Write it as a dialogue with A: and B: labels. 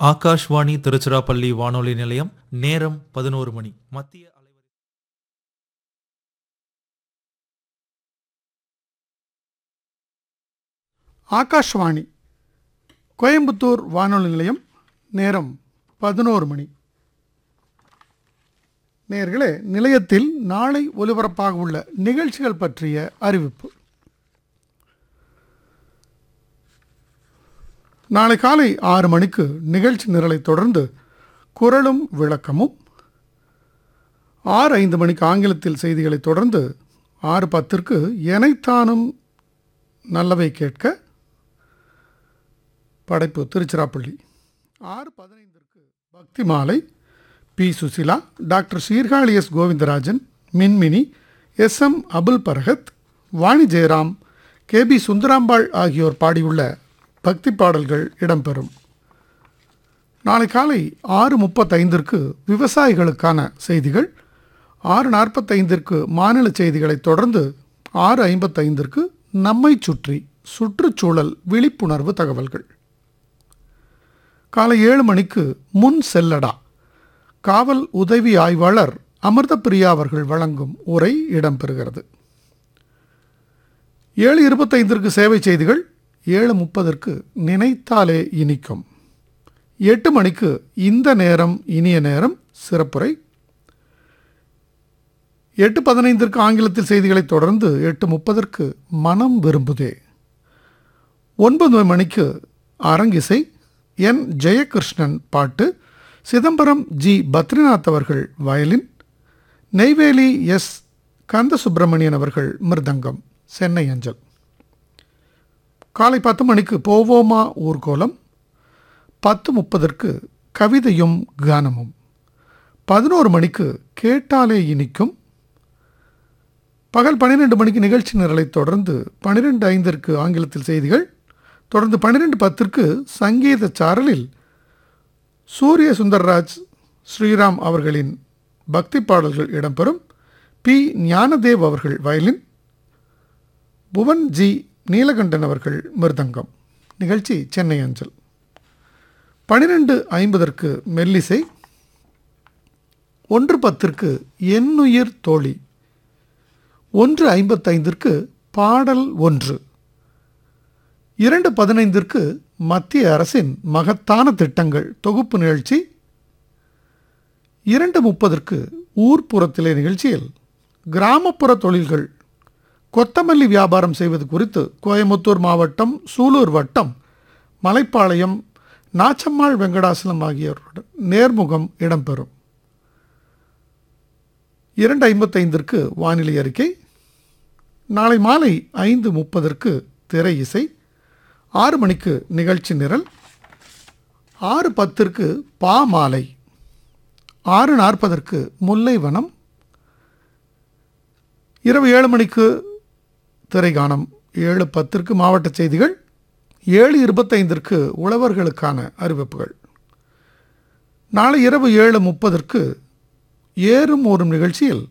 A: ஆகாஷ்வாணி திருச்சிராப்பள்ளி வானொலி நிலையம் நேரம் பதினோரு மணி மத்திய அலைவரி
B: ஆகாஷ்வாணி கோயம்புத்தூர் வானொலி நிலையம் நேரம் பதினோரு மணி நேர்களே நிலையத்தில் நாளை ஒலிபரப்பாக உள்ள நிகழ்ச்சிகள் பற்றிய அறிவிப்பு நாளை காலை ஆறு மணிக்கு நிகழ்ச்சி நிரலை தொடர்ந்து குரலும் விளக்கமும் ஆறு ஐந்து மணிக்கு ஆங்கிலத்தில் செய்திகளை தொடர்ந்து ஆறு பத்திற்கு எனைத்தானும் நல்லவை கேட்க படைப்பு திருச்சிராப்பள்ளி ஆறு பதினைந்திற்கு பக்தி மாலை P Susheela doctor Sirkazhi S Govindarajan Minmini S M Abul Barakath Vani Jayaram K B Sundarambal ஆகியோர் பாடியுள்ள பக்தி பாடல்கள் இடம்பெறும் நாளை காலை ஆறு முப்பத்தைந்திற்கு விவசாயிகளுக்கான செய்திகள் ஆறு நாற்பத்தைந்திற்கு மாநில செய்திகளை தொடர்ந்து ஆறு ஐம்பத்தைந்திற்கு நம்மை சுற்றி சுற்றுச்சூழல் விழிப்புணர்வு தகவல்கள் காலை ஏழு மணிக்கு முன் செல்லடா காவல் உதவி ஆய்வாளர் அமிர்தபிரியா அவர்கள் வழங்கும் உரை இடம்பெறுகிறது ஏழு இருபத்தைந்திற்கு சேவை செய்திகள் ஏழு முப்பதற்கு நினைத்தாலே இனிக்கும் எட்டு மணிக்கு இந்த நேரம் இனிய நேரம் சிறப்புரை எட்டு பதினைந்திற்கு ஆங்கிலத்தில் செய்திகளை தொடர்ந்து எட்டு முப்பதற்கு மனம் விரும்புதே ஒன்பது மணிக்கு அரங்கிசை என் ஜெயகிருஷ்ணன் பாட்டு சிதம்பரம் ஜி பத்ரிநாத் அவர்கள் வயலின் நெய்வேலி எஸ் கந்த சுப்பிரமணியன் அவர்கள் மிருதங்கம் சென்னை அஞ்சல் காலை பத்து மணிக்கு போவோமா ஊர்கோலம் பத்து முப்பதற்கு கவிதையும் கானமும் பதினோரு மணிக்கு கேட்டாலே இனிக்கும் பகல் பன்னிரெண்டு மணிக்கு நிகழ்ச்சி நிரலை தொடர்ந்து பன்னிரெண்டு ஐந்திற்கு ஆங்கிலத்தில் செய்திகள் தொடர்ந்து பன்னிரெண்டு பத்திற்கு சங்கீத சாரலில் சூரிய சுந்தர்ராஜ் ஸ்ரீராம் அவர்களின் பக்தி பாடல்கள் இடம்பெறும் பி ஞானதேவ் அவர்கள் வயலின் புவன் ஜி நீலகண்டன் அவர்கள் மிருதங்கம் நிகழ்ச்சி சென்னை அஞ்சல் பனிரெண்டு ஐம்பதற்கு மெல்லிசை ஒன்று பத்திற்கு எண்ணுயிர் தோழி ஒன்று ஐம்பத்தைந்திற்கு பாடல் ஒன்று இரண்டு பதினைந்திற்கு மத்திய அரசின் மகத்தான திட்டங்கள் தொகுப்பு நிகழ்ச்சி இரண்டு முப்பதற்கு ஊர்ப்புறத்திலே நிகழ்ச்சியில் கிராமப்புற தொழில்கள் கொத்தமல்லி வியாபாரம் செய்வது குறித்து கோயமுத்தூர் மாவட்டம் சூலூர் வட்டம் மலைப்பாளையம் நாச்சம்மாள் வெங்கடாசலம் ஆகியோருடன் நேர்முகம் இடம்பெறும் இரண்டு ஐம்பத்தைந்திற்கு வானிலை அறிக்கை நாளை மாலை ஐந்து முப்பதற்கு திரை இசை ஆறு மணிக்கு நிகழ்ச்சி நிரல் ஆறு பத்திற்கு பா மாலை ஆறு நாற்பதற்கு முல்லைவனம் இரவு ஏழு மணிக்கு திரைகானம் ஏழு பத்திற்கு மாவட்ட செய்திகள் ஏழு இருபத்தைந்திற்கு உழவர்களுக்கான அறிவிப்புகள் நாளை இரவு ஏழு முப்பதற்கு ஏறும் ஓரும் நிகழ்ச்சியில்